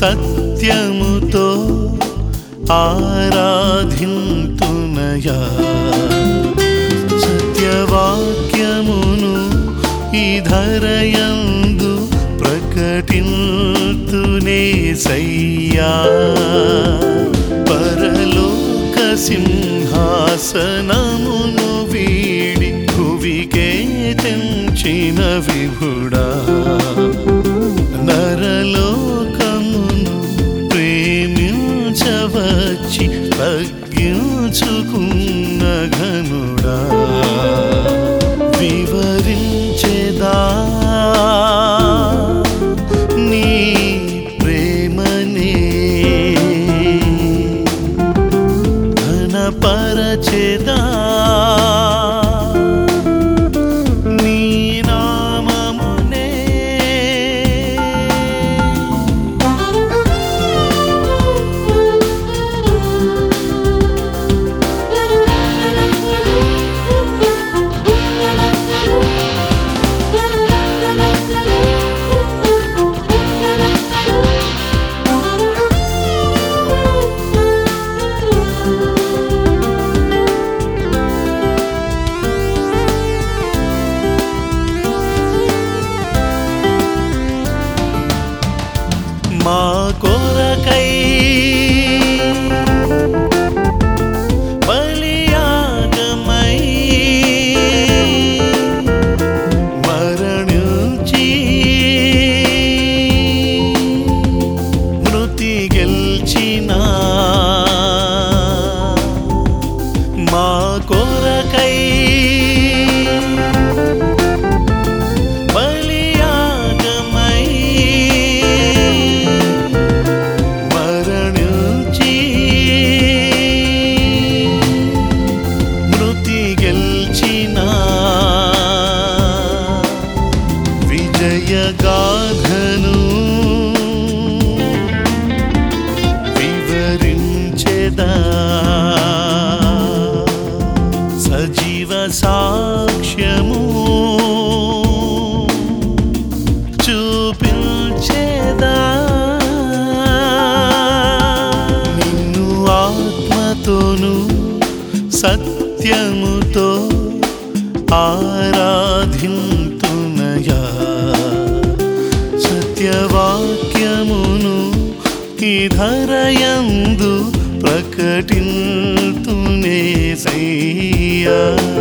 సత్యముతో ఆరాధింతునయా సత్యవాక్యమును ఈ ధరయందు ప్రకటింతునే సయ్యా పరలోక సింహాసనమును వీడి భువికే తెంచిన విభుడా నరలోకమును ప్రేమించవచ్చి తగ్గించుకున్న ఘనుడా వివరించెదా నీ ప్రేమనే ఘనపరచెదా నీ నామమునే మా కొరకై బలియాగమై మరణించి మృతి గెల్చిన మా కొరకై బలియాగమై మరణించి మృతి గెల్చిన విజయగాథను వివరించెదా సజీవ సాక్ష్యము చూపించేదా నిన్ను ఆత్మతోను సత్యముతో ఆరాధింతునయా సత్యవాక్యమును ఈ ధరయందు ప్రకటింతునే సయ్యా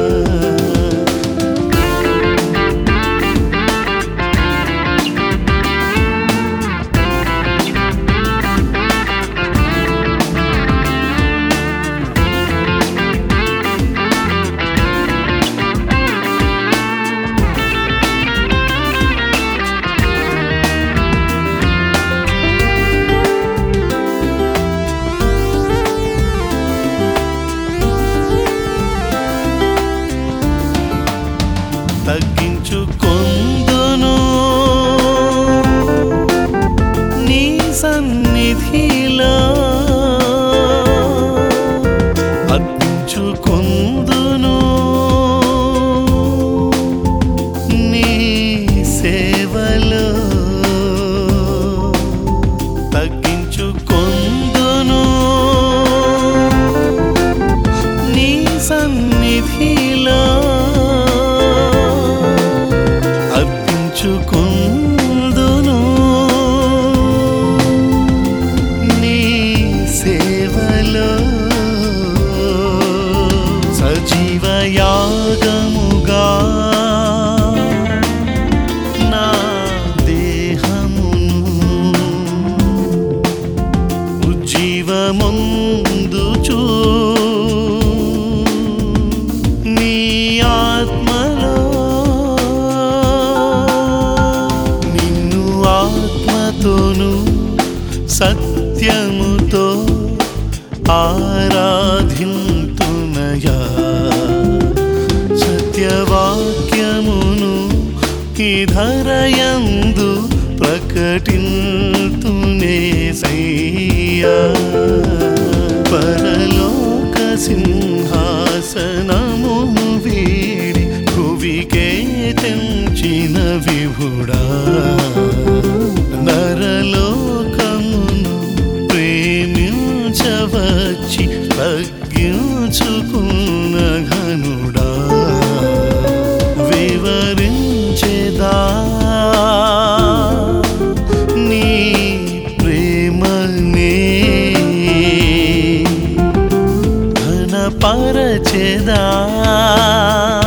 తగ్గించుకొందును నీ సన్నిధిలో అర్పించుకొందును నీ సేవలో తగ్గించుకొందును నీ సన్నిధిలో అర్పించుకుందును నీ సేవలో సజీవ యాగముగా నా దేహమును ఉజ్జీవముందుచూ నీ ఆత్మలో నిన్ను ఆత్మతోను సత్యముతో ఆరాధింతునయా సత్యవాక్యమును ఈ ధరయందు ప్రకటింతునే సయ్యా పరలోక సింహాసనమును వీడి భువికే తెంచిన విభుడా నరలోకమును ఎంచుకున్న ఘనుడా వివరించేదా నీ ప్రేమనే ఘనపరచెదా